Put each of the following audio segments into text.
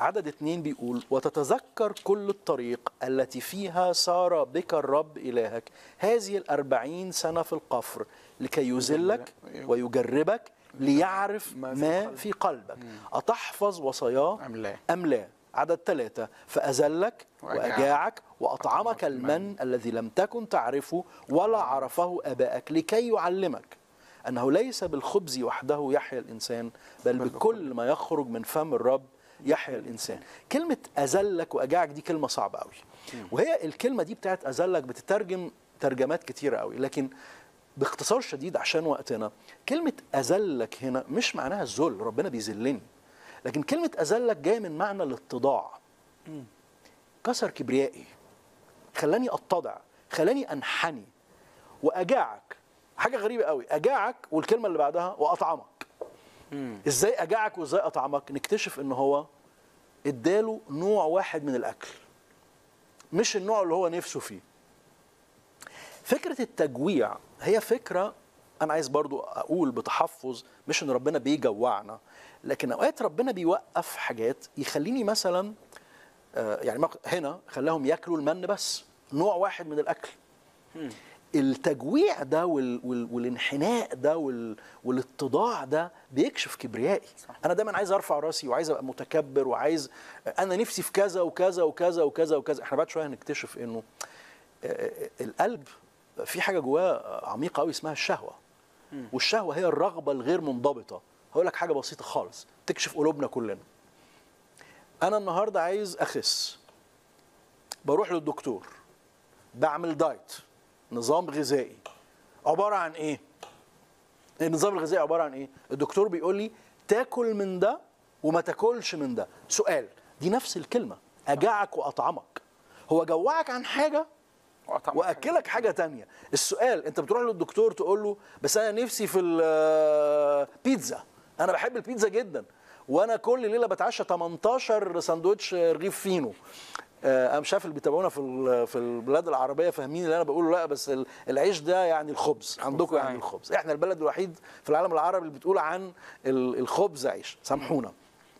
عدد اتنين بيقول وتتذكر كل الطريق التي فيها سار بك الرب إلهك هذه الأربعين سنة في القفر لكي يذلك ويجربك ليعرف ما في ما قلبك. في قلبك أتحفظ وصاياه أم لا؟ أم لا عدد ثلاثة فأذلك وأجاعك. وأجاعك وأطعمك المن الذي لم تكن تعرفه ولا عرفه آبائك لكي يعلمك أنه ليس بالخبز وحده يحيا الإنسان بل بكل ما يخرج من فم الرب يحيا الإنسان كلمة أذلك وأجاعك دي كلمة صعبة قوي وهي الكلمة دي بتاعت أذلك بتترجم ترجمات كتيرة قوي لكن باختصار شديد عشان وقتنا كلمة أذلك هنا مش معناها الذل ربنا بيذلني لكن كلمة أذلك جاية من معنى الاتضاع كسر كبريائي خلاني أتضع خلاني أنحني وأجاعك حاجة غريبة قوي أجاعك والكلمة اللي بعدها وأطعمك إزاي أجاعك وإزاي أطعمك نكتشف إن هو اداله نوع واحد من الأكل مش النوع اللي هو نفسه فيه فكرة التجويع هي فكرة أنا عايز برضو أقول بتحفظ مش إن ربنا بيجوعنا لكن أوقات ربنا بيوقف حاجات يخليني مثلا آه، يعني ما- هنا خلاهم ياكلوا المن بس نوع واحد من الأكل التجويع ده وال وال والانحناء ده وال والاتضاع ده بيكشف كبريائي صح. انا دايما عايز ارفع راسي وعايز ابقى متكبر وعايز انا نفسي في كذا وكذا وكذا وكذا وكذا احنا بعد شويه هنكتشف انه آه، القلب في حاجه جواه عميقه قوي اسمها الشهوه والشهوه هي الرغبه الغير منضبطه هقول لك حاجه بسيطه خالص تكشف قلوبنا كلنا انا النهارده عايز اخس بروح للدكتور بعمل دايت نظام غذائي عباره عن ايه النظام الغذائي عباره عن ايه الدكتور بيقول لي تاكل من ده وما تاكلش من ده سؤال دي نفس الكلمه اجعك واطعمك هو جوعك عن حاجه وأطعمك واكلك حاجه تانية السؤال انت بتروح للدكتور تقول له بس انا نفسي في البيتزا انا بحب البيتزا جدا وانا كل ليله بتعشى 18 ساندوتش رغيف فينو آه، انا مش عارف اللي بيتابعونا في ال- في البلاد العربيه فاهمين اللي انا بقوله لا بس ال- العيش ده يعني الخبز عندكم يعني أيوة. الخبز احنا البلد الوحيد في العالم العربي اللي بتقول عن ال- الخبز عيش سامحونا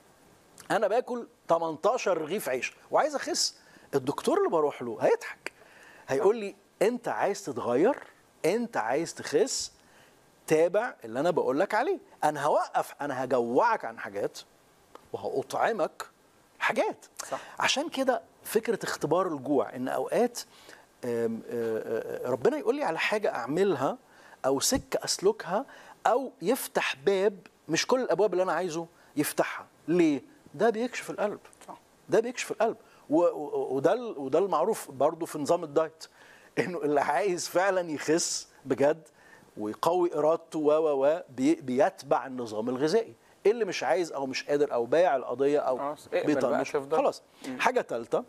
انا باكل 18 رغيف عيش وعايز اخس الدكتور اللي بروح له هيضحك هيقول لي انت عايز تتغير انت عايز تخس تابع اللي انا بقول لك عليه انا هوقف انا هجوعك عن حاجات وهأطعمك حاجات صح. عشان كده فكره اختبار الجوع ان اوقات آم، آه، آه، ربنا يقول لي على حاجه اعملها او سكه اسلكها او يفتح باب مش كل الابواب اللي انا عايزه يفتحها ليه ده بيكشف القلب صح. ده بيكشف القلب و- و- وده ال- وده المعروف برضو في نظام الدايت انه اللي عايز فعلا يخس بجد ويقوي ارادته و و و بي- بيتبع النظام الغذائي اللي مش عايز او مش قادر او بايع القضيه او خلاص، اقبل بقى بيطنش تفضل. خلاص حاجه ثالثه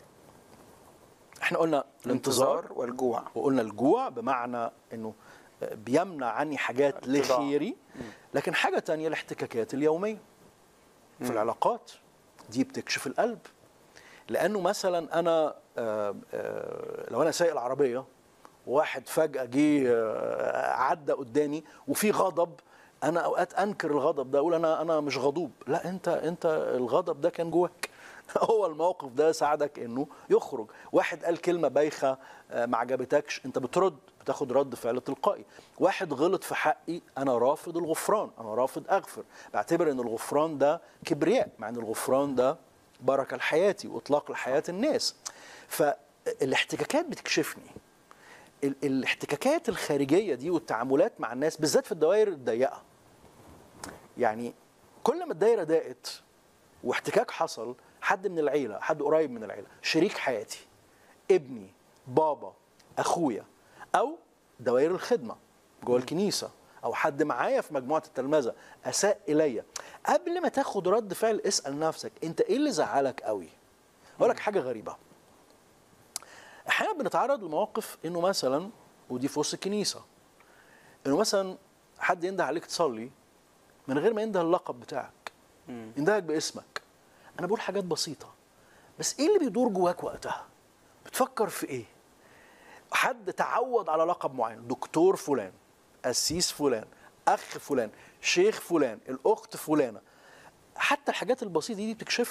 احنا قلنا الانتظار الانتظار والجوع وقلنا الجوع بمعنى انه بيمنع عني حاجات اتضاع. لخيري لكن حاجه تانية الاحتكاكات اليوميه في العلاقات دي بتكشف القلب لانه مثلا انا آه، آه، لو انا سايق العربيه واحد فجاه جه آه، عدى قدامي وفي غضب انا اوقات انكر الغضب ده اقول انا انا مش غضوب لا انت انت الغضب ده كان جواك هو الموقف ده ساعدك انه يخرج واحد قال كلمه بايخه آه، ما عجبتكش انت بترد بتاخد رد فعل تلقائي واحد غلط في حقي انا رافض الغفران انا رافض اغفر بعتبر ان الغفران ده كبرياء مع ان الغفران ده بركه لحياتي واطلاق لحياه الناس فالاحتكاكات بتكشفني ال- الاحتكاكات الخارجيه دي والتعاملات مع الناس بالذات في الدوائر الضيقه يعني كل ما الدايره ضاقت واحتكاك حصل حد من العيله حد قريب من العيله شريك حياتي ابني بابا اخويا او دوائر الخدمه جوه الكنيسه او حد معايا في مجموعه التلمذه اساء الي قبل ما تاخد رد فعل اسال نفسك انت ايه اللي زعلك قوي اقول لك حاجه غريبه احيانا بنتعرض لمواقف انه مثلا ودي في وسط الكنيسه انه مثلا حد ينده عليك تصلي من غير ما ينده اللقب بتاعك يندهك باسمك انا بقول حاجات بسيطه بس ايه اللي بيدور جواك وقتها بتفكر في ايه حد تعود على لقب معين دكتور فلان قسيس فلان اخ فلان شيخ فلان الاخت فلانه حتى الحاجات البسيطه دي بتكشف